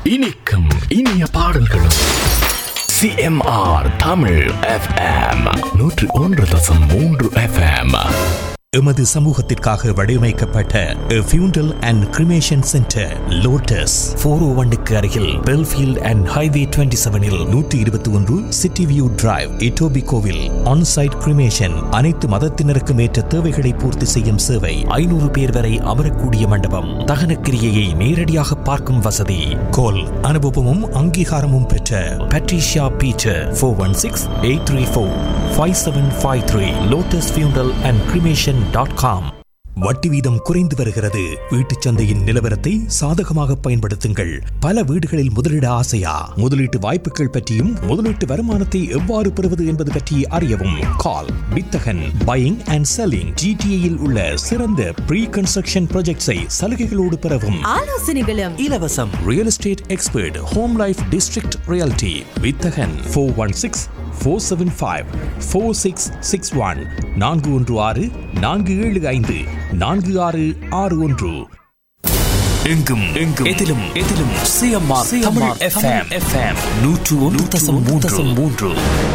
இனிக்கும் இனிய பாடல்களும் சிஎம்ஆர் தமிழ் எஃப்எம் நூற்று ஒன்று தசம் மூன்று எஃப்எம் எமது சமூகத்திற்காக வடிவமைக்கப்பட்ட funeral and cremation centre Lotus four O ஒன்னுக்கு அருகில் பெல்ஃபீல்ட் அண்ட் ஹைவே டுவெண்ட்டி செவனில் நூற்றி இருபத்தி ஒன்று சிட்டி வியூ டிரைவ் இட்டோபி கோவில் ஆன்சைட் கிரிமேஷன் அனைத்து மதத்தினருக்கும் ஏற்ற தேவைகளை பூர்த்தி செய்யும் சேவை ஐநூறு பேர் வரை அமரக்கூடிய மண்டபம் தகனக்கிரியையை நேரடியாக பார்க்கும் வசதி கோல் அனுபவமும் அங்கீகாரமும் பெற்ற Patricia Beecher four one six eight three four five seven five three Lotus funeral and cremation dot com வட்டி வீதம் குறைந்து வருகிறது வீட்டுச் சந்தையின் நிலவரத்தை சாதகமாக பயன்படுத்துங்கள் பல வீடுகளில் முதலீட ஆசையா முதலீட்டு வாய்ப்புகள் பற்றியும் முதலீட்டு வருமானத்தை எவ்வாறு பெறுவது என்பது பற்றி அறியவும் கால் வித்தகன் பையிங் அண்ட் செல்லிங் ஜிடிஏயில் உள்ள சிறந்த ப்ரீ கன்ஸ்ட்ரக்ஷன் ப்ராஜெக்ட்ஸை சலுகைகளோடு பெறவும் ஆலோசனைகளும் இலவசம் real estate expert home life district reality Vithagan four one six four seven five four six six one நான்கு ஒன்று ஆறு நான்கு ஏழு ஐந்து நான்கு ஆறு ஆறு ஒன்று எங்கும் எங்கும் எதிலும் எதிலும் சிஎம்ஆர் தமிழ் எஃப்எம் எஃப்எம் நூற்று ஒன்று தசம் மூன்று தசம் மூன்று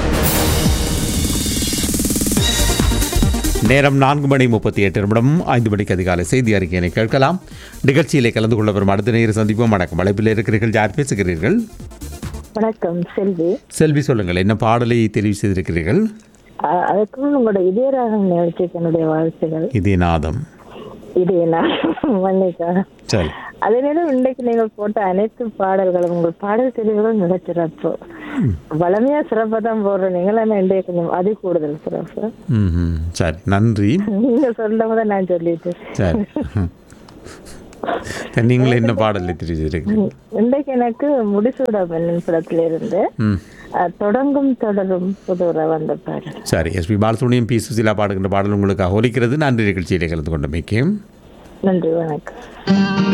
நேரம் நான்கு மணி முப்பத்தி எட்டு நிமிடம் ஐந்து மணிக்கு அதிகாலை செய்தி அறிக்கையினை கேட்கலாம் நிகழ்ச்சியிலே கலந்து கொள்ள வரும் அடுத்த நேரம் சந்திப்போம் வணக்கம் அழைப்பில் இருக்கிறீர்கள் யார் பேசுகிறீர்கள் வணக்கம் செல்வி செல்வி சொல்லுங்கள் என்ன பாடலை தெரிவு செய்திருக்கிறீர்கள் அ- அதுக்கு முன் உங்களோட இதயராகம் நிகழ்ச்சிக்கு என்னுடைய வாழ்த்துகள் இதே நாதம் இதே நான் மன்னிக்கா சரி அதே நேரம் இன்றைக்கு நீங்கள் போட்ட அனைத்து பாடல்களும் உங்கள் பாடல் தெரிவுகளும் மிகச் சிறப்பு வளமையா சிறப்பா தான் போடுற நீங்கள் ஆனா இன்றைய கொஞ்சம் அது கூடுதல் சிறப்பு ம் சரி நன்றி நீங்க சொல்லும் போது நான் சொல்லிட்டேன் சரி சரி, நீங்கள் என்ன பாடலை தெரிவு செய்திருக்கிறீர்கள் இன்றைக்கு எனக்கு முடிசூடா பெண்ணின் படத்துல இருந்து ம் அ, தொடங்கும் தொடரும் புதுர வந்த பாடல் சரி எஸ்பி பாலசுப்ரமணியம் பி சுசிலா பாடுகின்ற பாடல் உங்களுக்காக ஒலிக்கிறது நன்றி நிகழ்ச்சியிலே கலந்து கொண்டமைக்கு நன்றி வணக்கம்